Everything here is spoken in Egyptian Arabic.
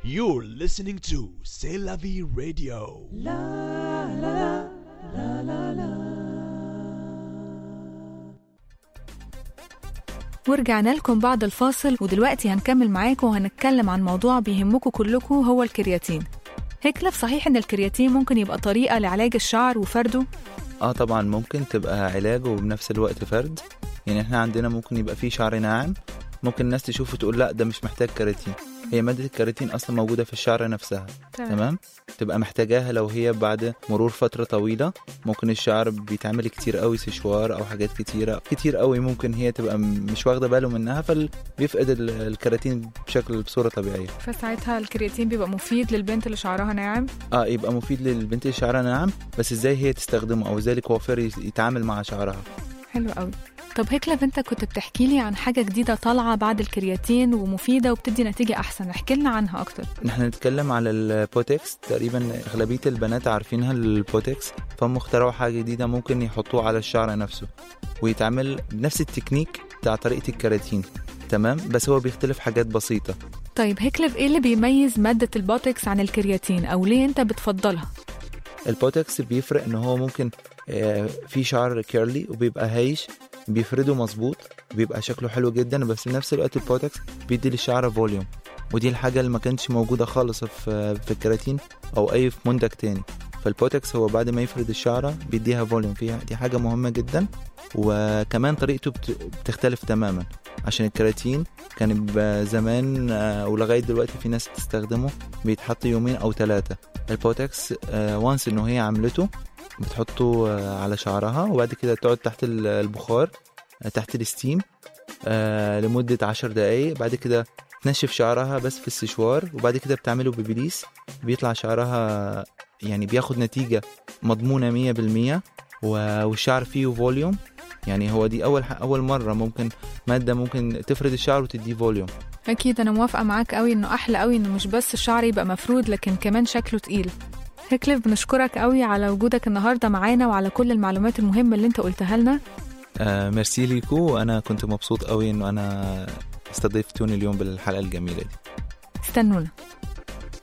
You're listening to C'est la vie radio. ورجعنا لكم بعد الفاصل ودلوقتي هنكمل معاكم وهنتكلم عن موضوع بيهمكم كلكم هو الكرياتين هيكلف صحيح ان الكرياتين ممكن يبقى طريقة لعلاج الشعر وفرده اه طبعا ممكن تبقى علاج وبنفس الوقت فرد يعني احنا عندنا ممكن يبقى فيه شعر ناعم ممكن الناس تشوفه تقول لا ده مش محتاج كراتين هي مادة الكراتين أصلا موجودة في الشعر نفسها تمام تبقى محتاجاها لو هي بعد مرور فترة طويلة ممكن الشعر بيتعمل كتير قوي سشوار أو حاجات كتيرة كتير قوي ممكن هي تبقى م- مش واخدة باله منها فبيفقد ال- الكراتين بشكل بصورة طبيعية فساعتها الكرياتين بيبقى مفيد للبنت اللي شعرها ناعم اه يبقى مفيد للبنت اللي شعرها ناعم بس ازاي هي تستخدمه او ازاي الكوافير يتعامل مع شعرها حلو قوي طب هيكلف انت كنت بتحكي لي عن حاجة جديدة طالعة بعد الكرياتين ومفيدة وبتدي نتيجة أحسن احكي لنا عنها أكتر نحن نتكلم على البوتكس تقريبا اغلبيه البنات عارفينها البوتكس فهم اخترعوا حاجه جديده ممكن يحطوه على الشعر نفسه ويتعمل بنفس التكنيك بتاع طريقه الكراتين تمام بس هو بيختلف حاجات بسيطه طيب هيكلف ايه اللي بيميز مادة البوتكس عن الكرياتين أو ليه انت بتفضلها البوتكس بيفرق ان هو ممكن آه، في شعر كيرلي وبيبقى هايش بيفرده مظبوط بيبقى شكله حلو جدا بس في نفس الوقت البوتكس بيدي للشعر فوليوم ودي الحاجة اللي ما كانتش موجودة خالص في في الكراتين أو أي في منتج تاني فالبوتكس هو بعد ما يفرد الشعرة بيديها فوليوم فيها دي حاجة مهمة جدا وكمان طريقته بت- بتختلف تماما عشان الكراتين كان بيبقى زمان آه، ولغاية دلوقتي في ناس بتستخدمه بيتحط يومين أو ثلاثة البوتكس وانس إنه هي عملته بتحطه آه، على شعرها وبعد كده تقعد تحت ال- البخار آه، تحت الستيم آه، لمدة عشر دقايق بعد كده تنشف شعرها بس في السشوار وبعد كده بتعمله ببليس بيطلع شعرها يعني بياخد نتيجة مضمونة مية بالمية و- والشعر فيه فوليوم يعني هو دي أول ح- أول مرة ممكن مادة ممكن تفرد الشعر وتديه فوليوم أكيد أنا موافقة معاك قوي إنه أحلى قوي إنه مش بس الشعر يبقى مفرود لكن كمان شكله تقيل هيكلف بنشكرك قوي على وجودك النهاردة معانا وعلى كل المعلومات المهمة اللي انت قلتها لنا آه ميرسي ليكو وأنا كنت مبسوط قوي إنه أنا استضيفتوني اليوم بالحلقة الجميلة دي استنونا